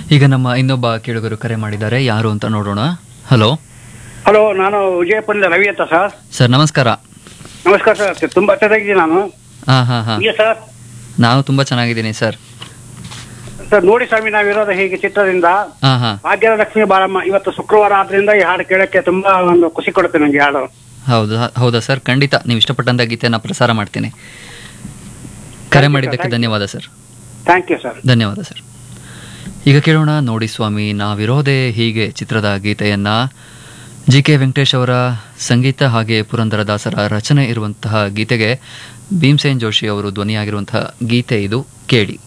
ಈಗ ನಮ್ಮ ಇನ್ನೊಬ್ಬ ಕೇಳುಗರು ಕರೆ ಮಾಡಿದ್ದಾರೆ ಯಾರು ಅಂತ ನೋಡೋಣ ಹಲೋ ಹಲೋ ನಾನು ವಿಜಯಪುರದಿಂದ ರವಿ ಅಂತ ಸರ್ ಸರ್ ನಮಸ್ಕಾರ ನಮಸ್ಕಾರ ಸರ್ ತುಂಬಾ ಚೆನ್ನಾಗಿದ್ದೀನಿ ನಾನು ಹಾ ಹಾ ಹಾ ಈಗ ಸರ್ ನಾನು ತುಂಬಾ ಚೆನ್ನಾಗಿದ್ದೀನಿ ಸರ್ ಸರ್ ನೋಡಿ ಸ್ವಾಮಿ ನಾವಿರೋದು ಹೀಗೆ ಚಿತ್ರದಿಂದ ಹಾ ಹಾ ಭಾಗ್ಯದ ಲಕ್ಷ್ಮಿ ಬಾರಮ್ಮ ಇವತ್ತು ಶುಕ್ರವಾರ ಆದ್ರಿಂದ ಈ ಹಾಡು ಕೇಳಕ್ಕೆ ತುಂಬಾ ಒಂದು ಖುಷಿ ಕೊಡುತ್ತೆ ನಂಗೆ ಈ ಹಾಡು ಹೌದಾ ಹೌದಾ ಸರ್ ಖಂಡಿತ ನೀವು ಇಷ್ಟಪಟ್ಟಂತ ಗೀತೆಯನ್ನು ಪ್ರಸಾರ ಮಾಡ್ತೀನಿ ಕರೆ ಮಾಡಿದ್ದಕ್ಕೆ ಧನ್ಯವಾದ ಸರ್ ಥ್ಯಾಂಕ್ ಯು ಸರ್ ಧನ್ಯವಾದ ಸರ್ ಈಗ ಕೇಳೋಣ ನೋಡಿ ಸ್ವಾಮಿ ನಾವಿರೋದೇ ಹೀಗೆ ಚಿತ್ರದ ಗೀತೆಯನ್ನ ಜಿ ಕೆ ವೆಂಕಟೇಶ್ ಅವರ ಸಂಗೀತ ಹಾಗೆ ಪುರಂದರದಾಸರ ರಚನೆ ಇರುವಂತಹ ಗೀತೆಗೆ ಭೀಮ್ಸೇನ್ ಜೋಶಿ ಅವರು ಧ್ವನಿಯಾಗಿರುವಂತಹ ಗೀತೆ ಇದು ಕೇಳಿ